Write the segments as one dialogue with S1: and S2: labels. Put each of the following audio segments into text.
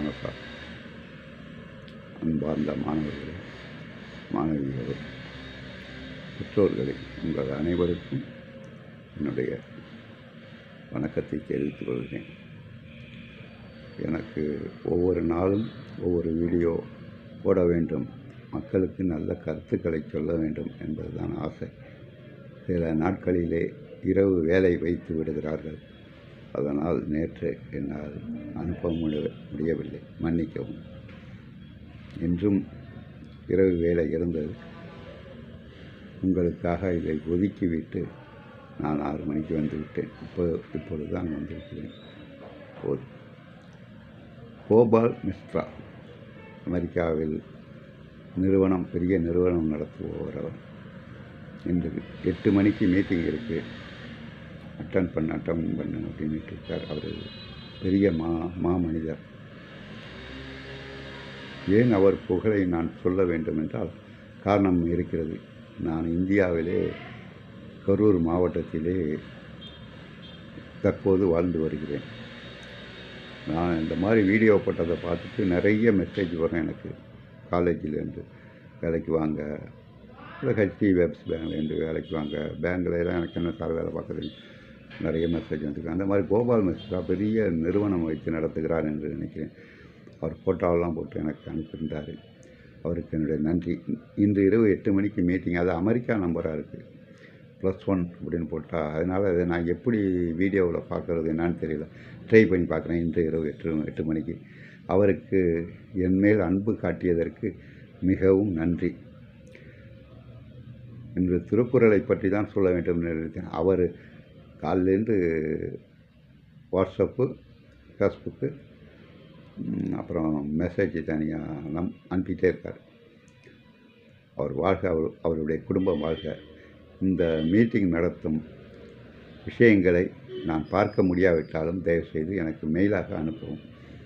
S1: வணக்கம் அன்பார்ந்த மாணவர்களே மாணவிகளே பெற்றோர்களே உங்கள் அனைவருக்கும் என்னுடைய வணக்கத்தை தெரிவித்துக் கொள்கிறேன் எனக்கு ஒவ்வொரு நாளும் ஒவ்வொரு வீடியோ போட வேண்டும் மக்களுக்கு நல்ல கருத்துக்களை சொல்ல வேண்டும் என்பதுதான் ஆசை சில நாட்களிலே இரவு வேலை வைத்து விடுகிறார்கள் அதனால் நேற்று என்னால் அனுப்ப முடி- முடியவில்லை மன்னிக்கவும் இன்றும் இரவு வேலை இருந்தது உங்களுக்காக இதை ஒதுக்கிவிட்டு நான் ஆறு மணிக்கு வந்து விட்டேன் இப்போ இப்பொழுது தான் வந்திருக்கிறேன் போதும் கோபால் மிஸ்ரா அமெரிக்காவில் நிறுவனம் பெரிய நிறுவனம் நடத்துபவர் அவர் இன்று எட்டு மணிக்கு மீட்டிங் இருக்குது அட்டன் பண்ண அட்டன் பண்ணு அப்படின்ட்டு இருக்கார் அவர் பெரிய மா மாமனிதர் ஏன் அவர் புகழை நான் சொல்ல வேண்டும் என்றால் காரணம் இருக்கிறது நான் இந்தியாவிலே கரூர் மாவட்டத்திலே தற்போது வாழ்ந்து வருகிறேன் நான் இந்த மாதிரி வீடியோ போட்டதை பார்த்துட்டு நிறைய மெசேஜ் வரும் எனக்கு காலேஜிலேருந்து வேலைக்கு வாங்க இல்லை ஹெச்டி வெப்ஸ் பேங்க்லேருந்து வேலைக்கு வாங்க பேங்க்ல எல்லாம் எனக்கு என்ன சார் வேலை பார்க்குறது நிறைய மெசேஜ் வந்துருக்கு அந்த மாதிரி கோபால் மிஸ்ரா பெரிய நிறுவனம் வைத்து நடத்துகிறார் என்று நினைக்கிறேன் அவர் ஃபோட்டோவெல்லாம் போட்டு எனக்கு அனுப்பியிருந்தார் அவருக்கு என்னுடைய நன்றி இன்று இரவு எட்டு மணிக்கு மீட்டிங் அது அமெரிக்கா நம்பராக இருக்குது ப்ளஸ் ஒன் அப்படின்னு போட்டால் அதனால் அதை நான் எப்படி வீடியோவில் பார்க்குறது என்னன்னு தெரியல ட்ரை பண்ணி பார்க்குறேன் இன்று இரவு எட்டு எட்டு மணிக்கு அவருக்கு என் மேல் அன்பு காட்டியதற்கு மிகவும் நன்றி இன்று திருக்குறளை பற்றி தான் சொல்ல வேண்டும் என்று நினைத்தேன் அவர் காலிலேருந்து வாட்ஸ்அப்பு ஃபேஸ்புக்கு ம், அப்புறம் மெசேஜ் தனியாக நம் அனுப்பிட்டே இருக்கார் அவர் வாழ்க அவர் அவருடைய குடும்பம் வாழ்க இந்த மீட்டிங் நடத்தும் விஷயங்களை நான் பார்க்க முடியாவிட்டாலும் தயவுசெய்து எனக்கு மெயிலாக அனுப்பவும்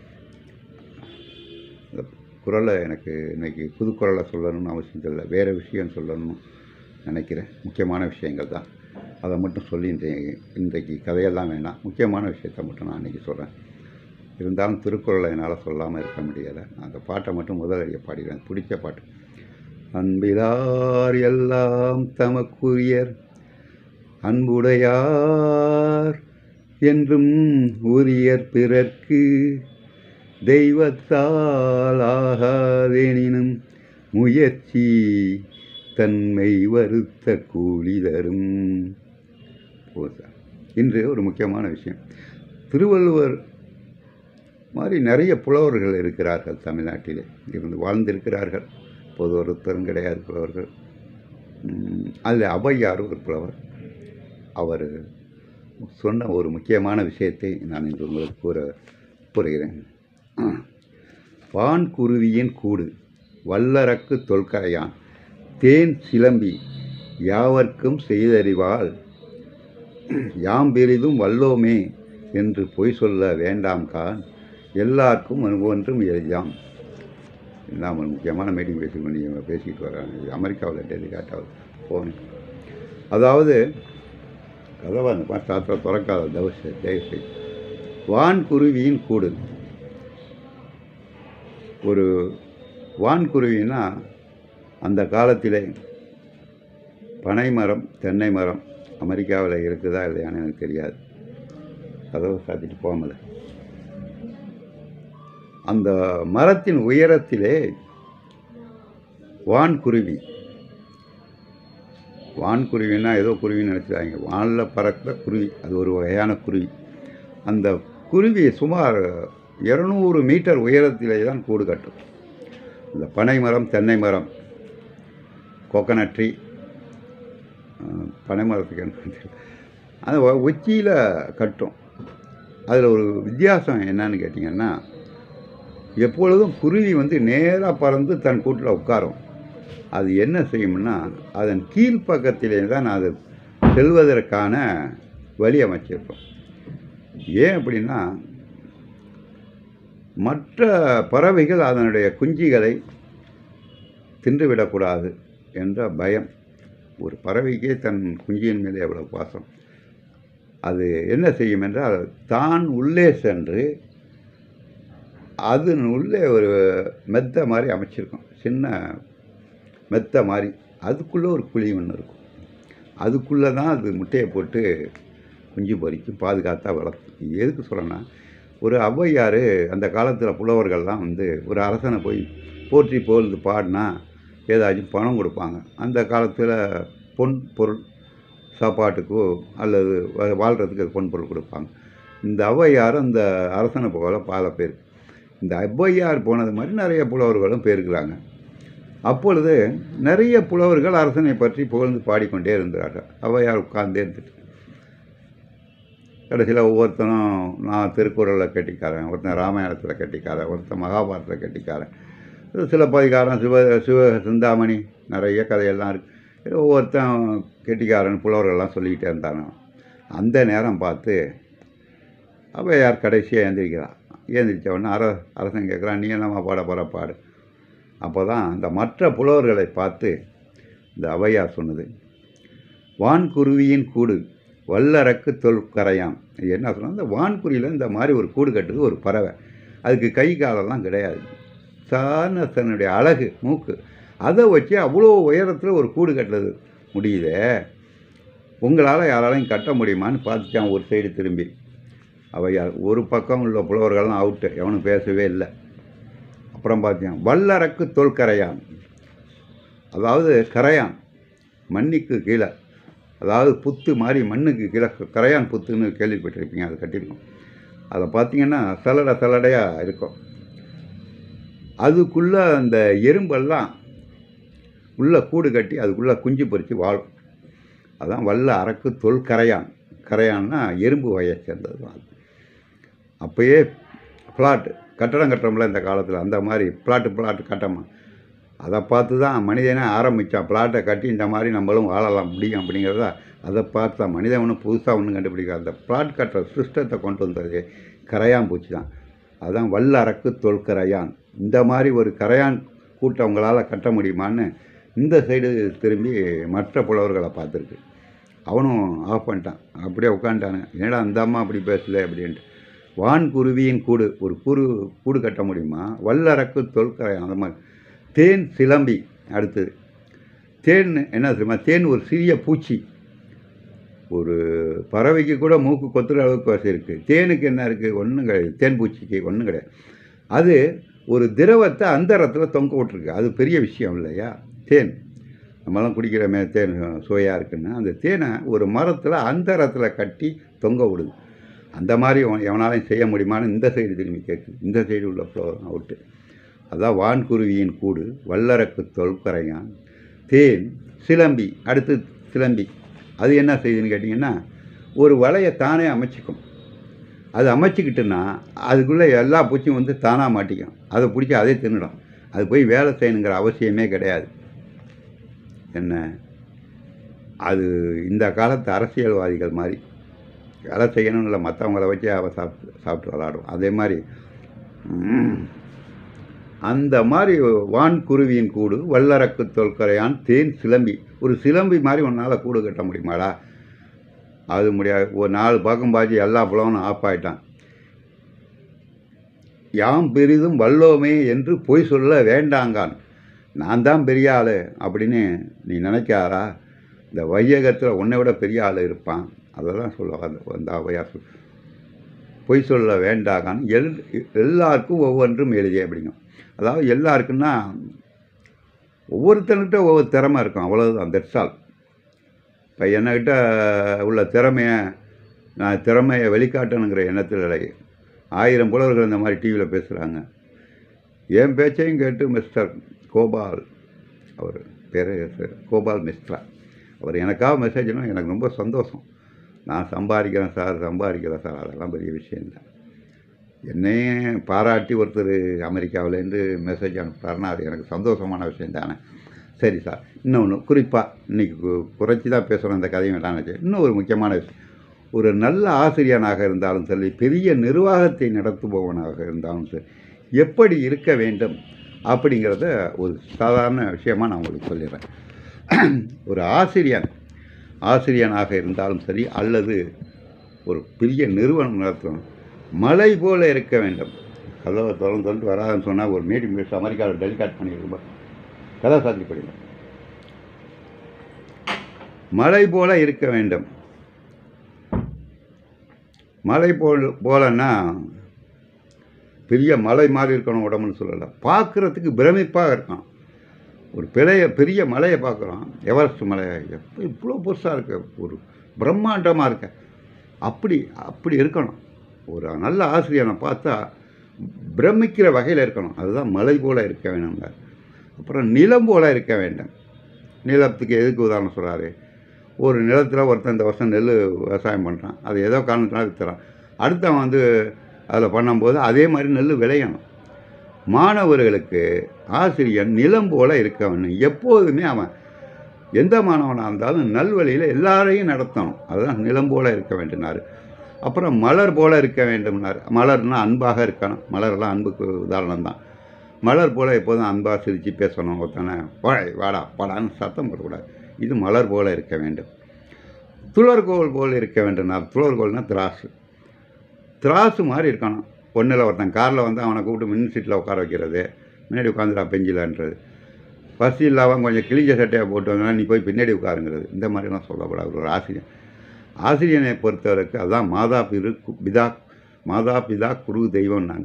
S1: இந்த குரலை எனக்கு இன்னைக்கு புது குரலை சொல்லணும்னு அவசியம் இல்லை வேறு விஷயம் சொல்லணும்னு நினைக்கிறேன் முக்கியமான விஷயங்கள் தான் அதை மட்டும் சொல்லி இன்றைய இன்றைக்கு கதையெல்லாம் வேணாம் முக்கியமான விஷயத்தை மட்டும் நான் இன்றைக்கி சொல்கிறேன் இருந்தாலும் திருக்குறளை என்னால் சொல்லாமல் இருக்க முடியலை நான் அந்த பாட்டை மட்டும் முதல் அடியை பாடிக்கிறேன் பிடிச்ச பாட்டு அன்பிலார் எல்லாம் தமக்குரியர் அன்புடையார் என்றும் உரியர் பிறர்க்கு தெய்வத்தால் ஆகாதெனினும் முயற்சி தன்மை வருத்த கூலி தரும் போதா இன்று ஒரு முக்கியமான விஷயம் திருவள்ளுவர் மாதிரி நிறைய புலவர்கள் இருக்கிறார்கள் தமிழ்நாட்டிலே இருந்து வாழ்ந்திருக்கிறார்கள் பொது ஒருத்தரும் கிடையாது புலவர்கள் உம், அதில் ஔவையார் ஒரு புலவர் அவர் சொன்ன ஒரு முக்கியமான விஷயத்தை நான் இன்று உங்களுக்கு கூற கூறுகிறேன் வான்குருவியின் கூடு வல்லரக்கு தொல்கரையான் தேன் சிலம்பி யாவர்க்கும் செய்தறிவால் யாம் பெரிதும் வல்லோமே என்று பொய் சொல்ல வேண்டாம் கான் எல்லாருக்கும் ஒன்றும் எளிதாம் நான் ஒரு முக்கியமான மீட்டிங் பேசி பண்ணி இவங்க பேசிக்கிட்டு வராங்க அமெரிக்காவில் டெலிகாட்டாவில் போனேன் அதாவது கதவை அந்த பாஸ்டாத்தில் திறக்காத தவசு தயவுசெய்து வான்குருவியின் கூடு ஒரு வான்குருவின்னா அந்த காலத்திலே பனை மரம் தென்னை மரம் அமெரிக்காவில் இருக்குதா இல்லையான்னு எனக்கு தெரியாது கதவை சாத்திட்டு போகல அந்த மரத்தின் உயரத்திலே வான்குருவி வான்குருவின்னா ஏதோ குருவின்னு நினச்சிடாங்க வானில் பறக்கிற குருவி அது ஒரு வகையான குருவி அந்த குருவி சுமார் இரநூறு மீட்டர் உயரத்திலே தான் கூடு கட்டும் இந்த பனை மரம் தென்னை மரம் கோகனட் ட்ரீ பனை மரத்துக்கு என்ன தெரியல. அது உச்சியில் கட்டும் அதில் ஒரு வித்தியாசம் என்னன்னு கேட்டிங்கன்னா எப்பொழுதும் குருவி வந்து நேராக பறந்து தன் கூட்டில் உட்காரும் அது என்ன செய்யும்னா அதன் கீழ்ப்பக்கத்திலே தான் அது செல்வதற்கான வழி அமைச்சிருக்கும் ஏன் அப்படின்னா மற்ற பறவைகள் அதனுடைய குஞ்சுகளை தின்றுவிடக்கூடாது என்ற பயம் ஒரு பறவைக்கே தன் குஞ்சியின் மேலே எவ்வளோ பாசம் அது என்ன செய்யும் என்றால் தான் உள்ளே சென்று அதன் உள்ளே ஒரு மெத்தை மாதிரி அமைச்சிருக்கும் சின்ன மெத்தை மாதிரி அதுக்குள்ளே ஒரு குழி ஒன்று இருக்கும் அதுக்குள்ளே தான் அது முட்டையை போட்டு குஞ்சு பொரிக்கும் பாதுகாத்தா வளர்க்கும் எதுக்கு சொல்கிறேன்னா ஒரு ஔவையார் அந்த காலத்தில் புலவர்கள்லாம் வந்து ஒரு அரசனை போய் போற்றி புகழ்ந்து பாடினா ஏதாச்சும் பணம் கொடுப்பாங்க அந்த காலத்தில் பொன் பொருள் சாப்பாட்டுக்கோ அல்லது வா- வாழ்கிறதுக்கு பொன் பொருள் கொடுப்பாங்க இந்த ஔவையார் அந்த அரசனை போல பல பேர் இந்த ஔவையார் போனது மாதிரி நிறைய புலவர்களும் பேருக்கிறாங்க அப்பொழுது நிறைய புலவர்கள் அரசனை பற்றி புகழ்ந்து பாடிக்கொண்டே இருந்தார்கள் ஔவையார் உட்கார்ந்தே இருந்துட்டு கடைசியில் ஒவ்வொருத்தனும் நான் திருக்குறளில் கட்டிக்காரன் ஒருத்தன் ராமாயணத்தில் கட்டிக்காரன் ஒருத்தன் மகாபாரதத்தில் கட்டிக்காரன் சிலப்பதிகாரம் சிவ சிவ சிந்தாமணி நிறைய கதையெல்லாம் இருக்குது ஒவ்வொருத்தன் கெட்டிக்காரன் புலவர்கள்லாம் சொல்லிக்கிட்டே இருந்தானோ அந்த நேரம் பார்த்து ஔவையார் கடைசியாக எழுந்திரிக்கிறான் எழுந்திரிச்ச உடனே அர அரசன் கேட்குறான் நீ என்னம்மா பாட போகிற பாடு அப்போ தான் அந்த மற்ற புலவர்களை பார்த்து இந்த ஔவையார் சொன்னது வான்குருவியின் கூடு வல்லரக்கு தொல்கரையான் இது என்ன சொன்னால் இந்த வான்குருவியில் இந்த மாதிரி ஒரு கூடு கட்டுது ஒரு பறவை அதுக்கு கை காலெல்லாம் கிடையாது சாதாரண தன்னுடைய அழகு மூக்கு அதை வச்சு அவ்வளோ உயரத்தில் ஒரு கூடு கட்டுறது முடியுதே உங்களால் யாராலையும் கட்ட முடியுமான்னு பார்த்துட்டான் ஒரு சைடு திரும்பி அவையார் ஒரு பக்கம் உள்ள புலவர்கள்லாம் அவுட்டு எவனும் பேசவே இல்லை அப்புறம் பார்த்தேன் வல்லரக்கு தொல்கரையான் அதாவது கரையான் மண்ணுக்கு கீழே அதாவது புத்து மாதிரி மண்ணுக்கு கீழே கரையான் புத்துன்னு கேள்விப்பட்டிருப்பீங்க அது கட்டியிருக்கோம் அதை பார்த்தீங்கன்னா சலடை சலடையாக இருக்கும் அதுக்குள்ளே அந்த எறும்பெல்லாம் உள்ள கூடு கட்டி அதுக்குள்ளே குஞ்சு பொரித்து வாழும் அதான் வல்ல அரக்கு தொல் கரையான் கரையான்னா எறும்பு வகையை சேர்ந்தது தான் அது அப்போயே பிளாட் கட்டடம் கட்டுறோம்ல இந்த காலத்தில் அந்த மாதிரி பிளாட்டு பிளாட்டு கட்டமா அதை பார்த்து தான் மனிதனே ஆரம்பித்தான் பிளாட்டை கட்டி இந்த மாதிரி நம்மளும் வாழலாம் முடியும் அப்படிங்கிறத அதை பார்த்து தான் மனிதன் ஒன்றும் புதுசாக ஒன்றும் கண்டுபிடிக்காது அந்த பிளாட் கட்டுற சிஸ்டத்தை கொண்டு வந்தது கரையான் பூச்சி தான் அதான் வல்ல அரக்கு தொல் கரையான் இந்த மாதிரி ஒரு கரையான் கூட்டம் உங்களால் கட்ட முடியுமான்னு இந்த சைடு திரும்பி மற்ற புலவர்களை பார்த்துருக்கு அவனும் ஆஃப் பண்ணிட்டான் அப்படியே உட்காந்துட்டானு ஏடா அந்த அம்மா அப்படி பேசல அப்படின்ட்டு வான் குருவியின் கூடு ஒரு கூடு கூடு கட்ட முடியுமா வல்லரக்கு தொல்கரையான் அந்த மாதிரி தேன் சிலம்பி அடுத்தது தேன் என்ன தெரியுமா தேன் ஒரு சிறிய பூச்சி ஒரு பறவைக்கு கூட மூக்கு கொத்துற அளவுக்கு வசதி இருக்குது தேனுக்கு என்ன இருக்குது ஒன்றும் கிடையாது தேன் பூச்சிக்கு ஒன்றும் கிடையாது அது ஒரு திரவத்தை அந்தரத்தில் தொங்க விட்ருக்கு அது பெரிய விஷயம் இல்லையா தேன் நம்மலாம் குடிக்கிறோமே தேன் சுவையாக இருக்குன்னா அந்த தேனை ஒரு மரத்தில் அந்தரத்தில் கட்டி தொங்க விடுது அந்த மாதிரி எவன் எவனாலையும் செய்ய முடியுமான்னு இந்த சைடு திரும்பி கேட்குது இந்த சைடு உள்ள ஃப்ளவர் அவுட்டு அதான் வான்குருவியின் கூடு வல்லரக்கு தொல்கரையான் தேன் சிலம்பி அடுத்து சிலம்பி அது என்ன செய்யுதுன்னு கேட்டிங்கன்னா ஒரு வலையை தானே அமைச்சிக்கும் அது அமைச்சிக்கிட்டுன்னா அதுக்குள்ளே எல்லா பூச்சியும் வந்து தானாக மாட்டிக்கும் அதை பிடிச்சி அதே தின்னுடும் அது போய் வேலை செய்யணுங்கிற அவசியமே கிடையாது என்ன அது இந்த காலத்து அரசியல்வாதிகள் மாதிரி வேலை செய்யணும் இல்லை மற்றவங்கள வச்சு அவள் சாப்பிட்டு சாப்பிட்டு விளாடும் அதே மாதிரி ம், அந்த மாதிரி வான்குருவியின் கூடு வல்லரக்கு தொல்கரையான் தேன் சிலம்பி ஒரு சிலம்பி மாதிரி உன்னால் கூடு கட்ட முடியுமாடா அது முடியாது ஒரு நாலு பக்கம் பாய்ச்சி எல்லா புலவனும் ஆஃப் ஆயிட்டான் யாம் பெரிதும் வல்லோமே என்று பொய் சொல்ல வேண்டாங்கான் நான் தான் பெரிய ஆள் அப்படின்னு நீ நினைக்காதா இந்த வையகத்தில் உன்னை விட பெரிய ஆள் இருப்பான் அதை தான் சொல்ல அந்த அந்த அவையார் சொல் பொய் சொல்ல வேண்டாகான் எல் எல்லாருக்கும் ஒவ்வொன்றும் எழுதி அப்படிங்க அதாவது எல்லாருக்குன்னா ஒவ்வொருத்தனுக்கிட்ட ஒவ்வொரு திறமை இருக்கும் அவ்வளோதான் தட்ஸ் இப்போ என்கிட்ட உள்ள திறமையை நான் திறமையை வெளிக்காட்டணுங்கிற எண்ணத்தில் இல்லை ஆயிரம் புலவர்கள் இந்த மாதிரி டிவியில் பேசுகிறாங்க என் பேச்சையும் கேட்டு மிஸ்டர் கோபால் அவர் பேர் கோபால் மிஸ்ரா அவர் எனக்காக மெசேஜ்னா எனக்கு ரொம்ப சந்தோஷம் நான் சம்பாதிக்கிறேன் சார் சம்பாதிக்கிறேன் சார் அதெல்லாம் பெரிய விஷயம் இல்லை என்னையும் பாராட்டி ஒருத்தர் அமெரிக்காவிலேருந்து மெசேஜ் அனுப்புறாருன்னா அது எனக்கு சந்தோஷமான விஷயம் தானே சரி சார் இன்னொன்று குறிப்பாக இன்றைக்கி குறைச்சி தான் பேசுகிறோம் இந்த கதையும் வேண்டாம் இன்னும் ஒரு முக்கியமான விஷயம் ஒரு நல்ல ஆசிரியனாக இருந்தாலும் சரி பெரிய நிர்வாகத்தை நடத்துபவனாக இருந்தாலும் சரி எப்படி இருக்க வேண்டும் அப்படிங்கிறத ஒரு சாதாரண விஷயமாக நான் உங்களுக்கு சொல்லிடுறேன் ஒரு ஆசிரியன் ஆசிரியனாக இருந்தாலும் சரி அல்லது ஒரு பெரிய நிறுவனம் நடத்தணும் மலை போல இருக்க வேண்டும் கதவை திறந்து திறந்து வராதுன்னு சொன்னால் ஒரு மீட்டிங் பேசி அமெரிக்காவில் டெலிகாட் பண்ணியிருக்கோம் கதவை சாத்தி படிங்க மலை போல இருக்க வேண்டும் மலை போல் போலன்னா பெரிய மலை மாதிரி இருக்கணும் உடம்புன்னு சொல்லலை பார்க்குறதுக்கு பிரமிப்பாக இருக்கும் ஒரு பெரிய பெரிய மலையை பார்க்குறோம் எவரெஸ்ட் மலையை எப்போ இவ்வளோ பெருசாக இருக்க ஒரு பிரம்மாண்டமாக இருக்க அப்படி அப்படி இருக்கணும் ஒரு நல்ல ஆசிரியனை பார்த்தா பிரமிக்கிற வகையில் இருக்கணும் அதுதான் மலை போல இருக்க வேணும்னார் அப்புறம் நிலம் போல இருக்க வேண்டும் நிலத்துக்கு எதுக்கு உதாரணம் சொல்கிறாரு ஒரு நிலத்தில் ஒருத்தன் இந்த வருஷம் நெல் விவசாயம் பண்ணுறான் அது ஏதோ காரணத்தினால விற்றுறான் அடுத்தவன் வந்து அதில் பண்ணும்போது அதே மாதிரி நெல் விளையணும் மாணவர்களுக்கு ஆசிரியர் நிலம் போல இருக்க வேணும் எப்போதுமே அவன் எந்த மாணவனாக இருந்தாலும் நல்வழியில் எல்லாரையும் நடத்தணும் அதுதான் நிலம் போல இருக்க வேண்டும்னாரு அப்புறம் மலர் போல இருக்க வேண்டும்னார் மலர்னா அன்பாக இருக்கணும் மலர்லாம் அன்புக்கு உதாரணம் தான் மலர் போல எப்போதும் அன்பாக சிரித்து பேசணும் ஒருத்தனை வாடா வாடா வாடான்னு சத்தம் போடக்கூடாது இது மலர் போல இருக்க வேண்டும் துளர்கோல் போல் இருக்க வேண்டும்னார் துளர்கோல்னா திராசு திராசு மாதிரி இருக்கணும் ஒன்றில் ஒருத்தன் காரில் வந்து அவனை கூப்பிட்டு மின் சீட்டில் உட்கார வைக்கிறது முன்னாடி உட்காந்துடா பெஞ்சிலன்றது பசி இல்லாமல் கொஞ்சம் கிழிஞ்ச சட்டையை போட்டு வந்தா நீ போய் பின்னாடி உட்காருங்கிறது இந்த மாதிரிலாம் சொல்லக்கூடாது ஒரு ஆசிரியர் ஆசிரியனை பொறுத்தவரைக்கு அதான் மாதா பிரு கு- பிதா மாதா பிதா குரு தெய்வம்னாங்க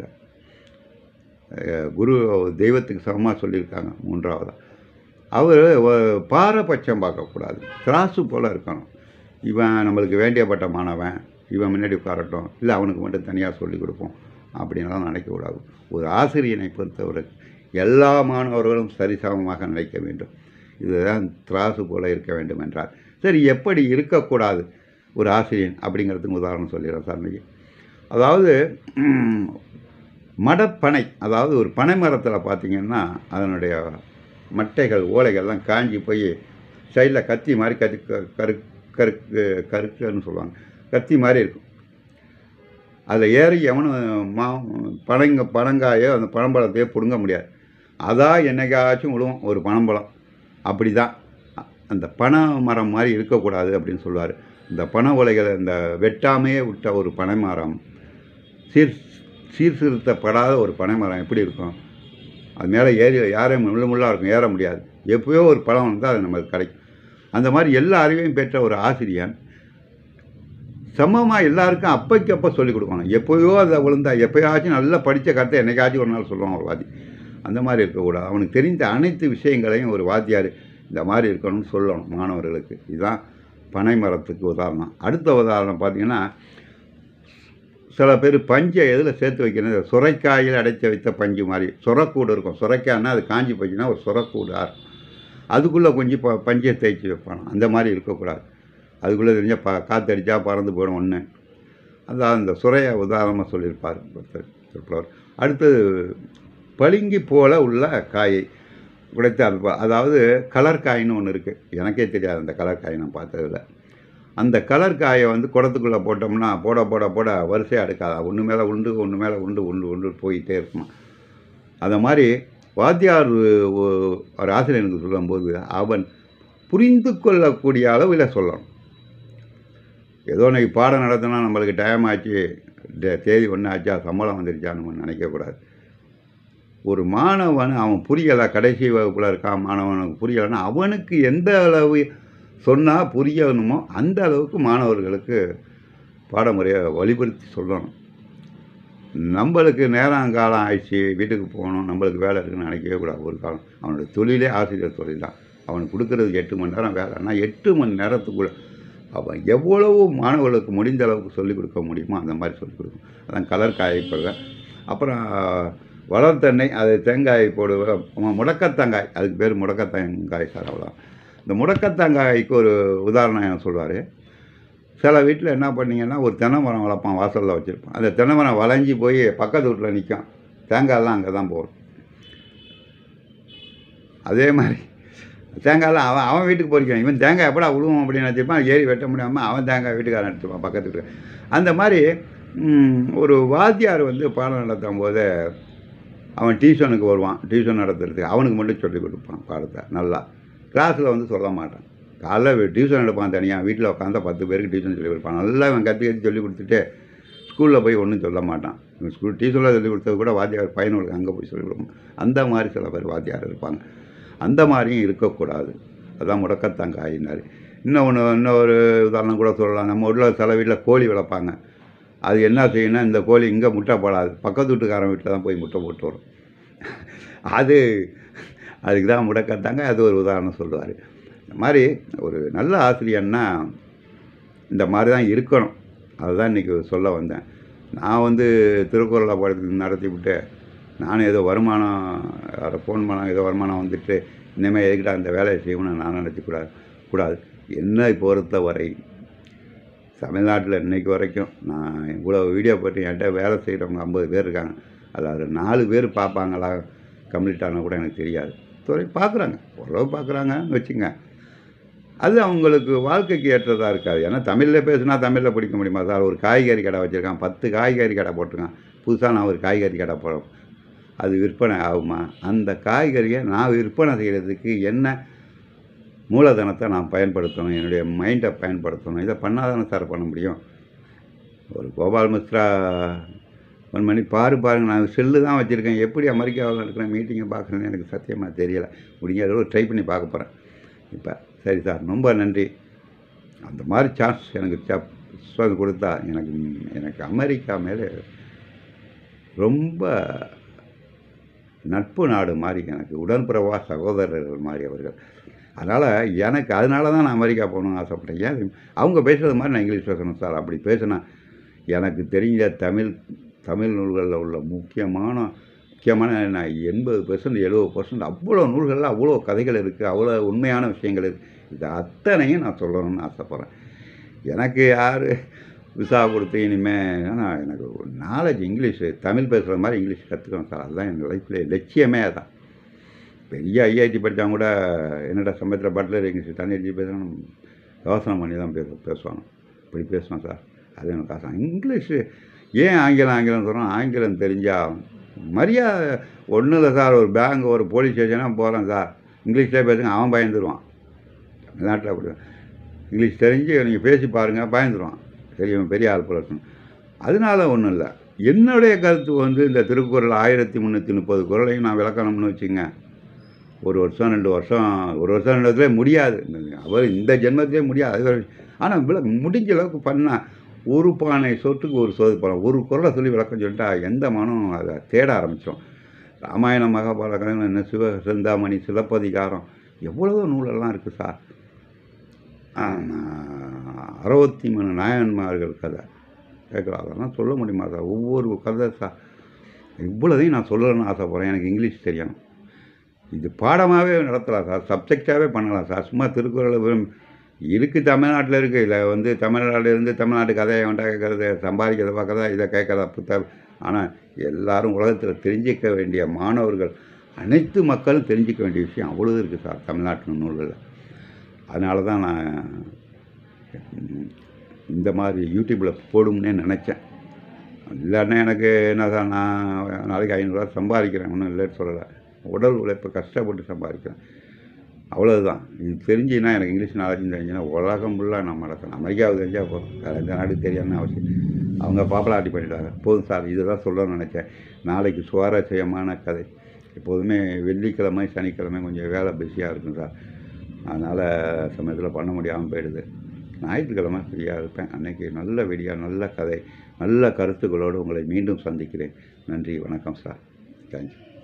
S1: அஹ் குரு தெய்வத்துக்கு சமமாக சொல்லியிருக்காங்க மூன்றாவதாக அவர் பாரபட்சம் பார்க்கக்கூடாது திராசு போல் இருக்கணும் இவன் நம்மளுக்கு வேண்டியப்பட்ட மாணவன் இவன் முன்னாடி உட்காரட்டும் இல்லை அவனுக்கு மட்டும் தனியாக சொல்லிக் கொடுப்போம் அப்படின்லாம் நினைக்கக்கூடாது ஒரு ஆசிரியனை பொறுத்தவரை எல்லா மாணவர்களும் சரிசமமாக நினைக்க வேண்டும் இதுதான் திராசு போல இருக்க வேண்டும் என்றார் சரி எப்படி இருக்கக்கூடாது ஒரு ஆசிரியன் அப்படிங்கிறதுக்கு உதாரணம் சொல்லிடுறேன் சார் இன்னைக்கு அதாவது ம், மடப்பனை அதாவது ஒரு பனை மரத்தில் பார்த்தீங்கன்னா அதனுடைய மட்டைகள் ஓலைகள்லாம் காஞ்சி போய் சைடில் கத்தி மாதிரி கத்தி க- கரு கருக்கு கருக்குன்னு சொல்லுவாங்க கத்தி மாதிரி இருக்கும் அதில் ஏறி எவனும் மா பனங்க பனங்காயோ அந்த பனம்பழத்தையோ பிடுங்க முடியாது அதான் என்னைக்காச்சும் விழுவும் ஒரு பனம்பழம் அப்படி தான் அந்த பனை மரம் மாதிரி இருக்கக்கூடாது அப்படின்னு சொல்லுவார் இந்த பனை ஓலைகளை இந்த வெட்டாமையே விட்ட ஒரு பனை மரம் சீர் சீர்திருத்தப்படாத ஒரு பனை மரம் எப்படி இருக்கும் அது மேலே ஏறி யாரையும் முள்ளு முள்ளாக இருக்கும் ஏற முடியாது எப்போயோ ஒரு பழம் வந்தால் அது நமக்கு கிடைக்கும் அந்த மாதிரி எல்லா அறிவையும் பெற்ற ஒரு ஆசிரியன் சமமாக எல்லாருக்கும் அப்பைக்கு அப்போ சொல்லிக் கொடுக்கணும் எப்போயோ அதை விழுந்தா எப்போயாச்சும் நல்லா படித்த கருத்தை என்னைக்காச்சும் ஒரு நாள் சொல்லுவான் ஒரு வாதி அந்த மாதிரி இருக்கக்கூடாது அவனுக்கு தெரிந்த அனைத்து விஷயங்களையும் ஒரு வாத்தியார் இந்த மாதிரி இருக்கணும்னு சொல்லணும் மாணவர்களுக்கு இதுதான் பனை மரத்துக்கு உதாரணம் அடுத்த உதாரணம் பார்த்தீங்கன்னா சில பேர் பஞ்சை எதில் சேர்த்து வைக்கிறது சுரைக்காயில் அடைச்சி வைத்த பஞ்சு மாதிரி சுரக்கூடு இருக்கும் சுரைக்காய்னா அது காஞ்சி போச்சுன்னா ஒரு சுரக்கூடா இருக்கும் அதுக்குள்ளே கொஞ்சம் ப பஞ்சை தேய்ச்சி வைப்பானோ அந்த மாதிரி இருக்கக்கூடாது அதுக்குள்ளே தெரிஞ்சால் ப காற்றடிச்சா பறந்து போயிடும் ஒன்று அதான் அந்த சுரையை உதாரணமாக சொல்லியிருப்பார் ஒருத்தர் திருப்புலவர் அடுத்தது பளிங்கி போல உள்ள காயை உடைத்து அறுப்பா- அதாவது கலர் காயின்னு ஒன்று இருக்குது எனக்கே தெரியாது அந்த கலர் காய் நான் பார்த்ததில்ல அந்த கலர் காயை வந்து குடத்துக்குள்ளே போட்டோம்னா போட போட போட வரிசையாக எடுக்காது ஒன்று மேலே உண்டு ஒன்று மேலே உண்டு உண்டு உண்டு போயிட்டே இருக்குமா அந்த மாதிரி வாத்தியார் ஒ- ஒரு ஆசிரியனுக்கு சொல்லும்போது அவன் புரிந்து கொள்ளக்கூடிய அளவில் சொல்லணும் ஏதோ இன்னைக்கு பாடம் நடத்தினா நம்மளுக்கு டைம் ஆச்சு டே- தேதி ஒன்று ஆச்சா சம்பளம் வந்துருச்சான்னு நம்ம நினைக்கக்கூடாது ஒரு மாணவன் அவன் புரியலை கடைசி வகுப்பில் இருக்கான் மாணவனுக்கு புரியலைன்னா அவனுக்கு எந்த அளவு சொன்னால் புரியணுமோ அந்த அளவுக்கு மாணவர்களுக்கு பாடமுறையை வழிபடுத்தி சொல்லணும் நம்மளுக்கு நேரம் காலம் ஆயிடுச்சு வீட்டுக்கு போகணும் நம்மளுக்கு வேலை இருக்குன்னு நினைக்கவே கூடாது ஒரு காலம் அவனுடைய தொழிலே ஆசிரியர் தொழில் தான் அவனுக்கு கொடுக்கறது எட்டு மணி நேரம் வேலைன்னா எட்டு மணி நேரத்துக்குள்ள அவன் எவ்வளவு மாணவர்களுக்கு முடிந்த அளவுக்கு சொல்லிக் கொடுக்க முடியுமோ அந்த மாதிரி சொல்லிக் கொடுக்கும் அதான் கலர் காய்ப்பது அப்புறம் வளர்த்தெண்ணெய் அது தேங்காய் போடுவேன் முடக்கத்தங்காய் அதுக்கு பேர் முடக்கத்தங்காய் சார் அவ்வளோ இந்த முடக்கத்தங்காய்க்கு ஒரு உதாரணம் சொல்வார் சில வீட்டில் என்ன பண்ணீங்கன்னா ஒரு தென்னை மரம் வளர்ப்பான் வாசலில் வச்சுருப்பான் அந்த தென்னை மரம் வளைஞ்சி போய் பக்கத்து வீட்டில் நிற்கும் தேங்காயெல்லாம் அங்கே தான் போகும் அதே மாதிரி தேங்காயெல்லாம் அவன் அவன் வீட்டுக்கு பொறிக்கான் இவன் தேங்காய் எப்படா விழுவோம் அப்படின்னு நினச்சிருப்பான் ஏறி வெட்ட முடியாமல் அவன் தேங்காய் வீட்டுக்காரன் எடுத்துப்பான் பக்கத்து வீட்டுக்கு அந்த மாதிரி ம், ஒரு வாத்தியார் வந்து பாடம் நடத்தும் போது அவன் டியூஷனுக்கு வருவான் டியூஷன் நடத்துறதுக்கு அவனுக்கு மட்டும் சொல்லிக் கொடுப்பான் பாடத்தை நல்லா கிளாஸில் வந்து சொல்ல மாட்டான் காலைல டியூஷன் எடுப்பான் தனியாக வீட்டில் உட்காந்து பத்து பேருக்கு டியூஷன் சொல்லி கொடுப்பான் நல்லா அவன் கற்று கற்று சொல்லி கொடுத்துட்டு ஸ்கூலில் போய் ஒன்றும் சொல்ல மாட்டான் ஸ்கூல் டியூஷனில் சொல்லி கொடுத்தது கூட வாத்தியார் பையனுக்கு அங்கே போய் சொல்லி கொடுக்கணும் அந்த மாதிரி சில பேர் வாத்தியார் இருப்பாங்க அந்த மாதிரியும் இருக்கக்கூடாது அதான் முடக்கத்தான் காயினார் இன்னொன்று இன்னொரு உதாரணம் கூட சொல்லலாம் நம்ம உள்ள சில வீட்டில் கோழி வளர்ப்பாங்க அது என்ன செய்யணும்னா இந்த கோழி இங்கே முட்டை போடாது பக்கத்து வீட்டுக்காரன் வீட்டில் தான் போய் முட்டை போட்டு வரும் அது அதுக்கு தான் முடக்கத்தாங்க அது ஒரு உதாரணம் சொல்லுவார் இந்த மாதிரி ஒரு நல்ல ஆசிரியன்னா இந்த மாதிரி தான் இருக்கணும் அதுதான் இன்றைக்கி சொல்ல வந்தேன் நான் வந்து திருக்குறளை படுத்து நடத்தி விட்டு நானும் ஏதோ வருமானம் யாரோ ஃபோன் பண்ண ஏதோ வருமானம் வந்துட்டு இனிமேல் எதுக்கிட்ட அந்த வேலையை செய்யணும்னு நான் நினச்சிக்கூடாது கூடாது என்னை பொறுத்த வரை தமிழ்நாட்டில் இன்னைக்கு வரைக்கும் நான் இவ்வளோ வீடியோ போட்டு என்கிட்ட வேலை செய்கிறவங்க ஐம்பது பேர் இருக்காங்க அதில் நாலு பேர் பார்ப்பாங்களா கம்ப்ளீட் ஆனால் கூட எனக்கு தெரியாது துறை பார்க்குறாங்க ஓரளவு பார்க்குறாங்கன்னு வச்சுங்க அது அவங்களுக்கு வாழ்க்கைக்கு ஏற்றதாக இருக்காது ஏன்னா தமிழில் பேசுனா தமிழில் பிடிக்க முடியுமா சார் ஒரு காய்கறி கடை வச்சுருக்கான் பத்து காய்கறி கடை போட்டிருக்கான் புதுசாக நான் ஒரு காய்கறி கடை போ அது விற்பனை ஆகுமா அந்த காய்கறியை நான் விற்பனை செய்கிறதுக்கு என்ன மூலதனத்தை நான் பயன்படுத்தணும் என்னுடைய மைண்டை பயன்படுத்தணும் இதை பண்ணாதானே சார் பண்ண முடியும் ஒரு கோபால் மிஸ்ரா ஒன் மணி பாரு பாருங்க நான் செல்லு தான் வச்சுருக்கேன் எப்படி அமெரிக்காவில் இருக்கிற மீட்டிங்கை பார்க்குறேன்னு எனக்கு சத்தியமாக தெரியலை முடிஞ்ச அளவு ட்ரை பண்ணி பார்க்க போகிறேன் இப்போ சரி சார் ரொம்ப நன்றி அந்த மாதிரி சான்ஸ் எனக்கு சான்ஸ் கொடுத்தா எனக்கு எனக்கு அமெரிக்கா மேலே ரொம்ப நட்பு நாடு மாதிரி எனக்கு உடன்பிறவா சகோதரர்கள் மாதிரி அவர்கள் அதனால் எனக்கு அதனால தான் நான் அமெரிக்கா போகணும்னு ஆசைப்பட்டேன் ஏன் அவங்க பேசுகிறது மாதிரி நான் இங்கிலீஷ் பேசணும் சார் அப்படி பேசினா எனக்கு தெரிஞ்ச தமிழ் தமிழ் நூல்களில் உள்ள முக்கியமான முக்கியமான நான் எண்பது பர்சன்ட் எழுபது பர்சன்ட் அவ்வளோ நூல்களில் அவ்வளோ கதைகள் இருக்குது அவ்வளோ உண்மையான விஷயங்கள் இருக்குது இது அத்தனையும் நான் சொல்லணும்னு ஆசைப்பட்றேன் எனக்கு யார் விசா கொடுத்து இனிமேல் ஆனால் எனக்கு ஒரு நாலேஜ் இங்கிலீஷு தமிழ் பேசுகிற மாதிரி இங்கிலீஷ் கற்றுக்கணும் சார் அதுதான் என் லைஃப்பில் லட்சியமே அதான் பெரிய ஐஐடி படித்தவங்க கூட என்னடா சமயத்தில் பட்லர் இங்கிலீஷ் தண்ணி அடிச்சு பேசணும் யோசனை பண்ணி தான் பேச பேசுவாங்க இப்படி பேசுவேன் சார் அது எனக்கு ஆசை இங்கிலீஷு ஏன் ஆங்கிலம் ஆங்கிலம் சொல்கிறோம் ஆங்கிலம் தெரிஞ்சால் மரியாதை ஒன்றும் இல்லை சார் ஒரு பேங்க் ஒரு போலீஸ் ஸ்டேஷனாக போகிறேன் சார் இங்கிலீஷ்லேயே பேசுங்க அவன் பயந்துருவான் தமிழ்நாட்டில் அப்படி தான். இங்கிலீஷ் தெரிஞ்சு நீங்கள் பேசி பாருங்கள் பயந்துருவான் பெரியவன் பெரிய ஆள் போல இருக்கணும் அதனால ஒன்றும் இல்லை என்னுடைய கருத்து வந்து இந்த திருக்குறள் ஆயிரத்தி முந்நூற்றி முப்பது குறளையும் நான் விளக்கணும்னு வச்சுங்க ஒரு வருஷம் ரெண்டு வருஷம் ஒரு வருஷம் ரெண்டு வருஷத்துலேயே முடியாது அவர் இந்த ஜென்மத்திலே முடியாது அது வேற விஷயம். ஆனால் விள முடிஞ்ச அளவுக்கு பண்ணால் ஒரு பானை சொத்துக்கு ஒரு சோது பழம் ஒரு குரலை சொல்லி விளக்கம் சொல்லிட்டா எந்த மனம் அதை தேட ஆரம்பித்தோம் ராமாயணம் மகாபாரதம் என்ன சிவ சிந்தாமணி சிலப்பதிகாரம் எவ்வளவோ நூலெல்லாம் இருக்குது சார் அறுபத்தி மூணு நாயன்மார்கள் கதை கேட்கலாம் அதெல்லாம் சொல்ல முடியுமா சார் ஒவ்வொரு கதை சார் இவ்வளோதையும் நான் சொல்லணும்னு ஆசைப்பட்றேன் எனக்கு இங்கிலீஷ் தெரியணும் இது பாடமாகவே நடத்தலாம் சார் சப்ஜெக்டாகவே பண்ணலாம் சார் சும்மா திருக்குறளை வெறும் இருக்குது தமிழ்நாட்டில் இருக்குது இதில் வந்து தமிழ்நாட்டில் இருந்து தமிழ்நாட்டு கதையை வேண்டா கேட்குறது சம்பாதிக்கிறத பார்க்குறதா இதை கேட்குறதா புத்த ஆனால் எல்லாரும் உலகத்தில் தெரிஞ்சிக்க வேண்டிய மாணவர்கள் அனைத்து மக்களும் தெரிஞ்சிக்க வேண்டிய விஷயம் அவ்வளோ இருக்குது சார் தமிழ்நாட்டு நூல்களில் அதனால தான் நான் ம், இந்த மாதிரி யூடியூப்பில் போடும்னே நினச்சேன் இல்லைன்னா எனக்கு என்ன சார் நான் நாளைக்கு ஐநூறுரூவா சம்பாதிக்கிறேன் ஒன்றும் இல்லைன்னு சொல்லலை உடல் உழைப்பு கஷ்டப்பட்டு சம்பாதிக்கிறேன் அவ்வளவுதான் இது தெரிஞ்சுன்னா எனக்கு இங்கிலீஷ் நாலேஜ் தெரிஞ்சுன்னா உலகம் ஃபுல்லாக நான் நடக்கணும் அமெரிக்காவுக்கு தெரிஞ்சால் போதும் வேறு எந்த நாடு தெரியாதுன்னு அவசியம் அவங்க பாப்புலாரிட்டி பண்ணிட்டாங்க போதும் சார் இதுதான் சொல்லணும்னு நினச்சேன் நாளைக்கு சுவாரஸ்யமான கதை எப்போதுமே வெள்ளிக்கிழமை சனிக்கிழமை கொஞ்சம் வேலை பிஸியாக இருக்கும் சார் அதனால் சமயத்தில் பண்ண முடியாமல் போயிடுது ஞாயிற்றுக்கிழமை ஃப்ரீயாக இருப்பேன் அன்னைக்கு நல்ல வீடியோ நல்ல கதை நல்ல கருத்துக்களோடு உங்களை மீண்டும் சந்திக்கிறேன் நன்றி வணக்கம் சார் தேங்க்யூ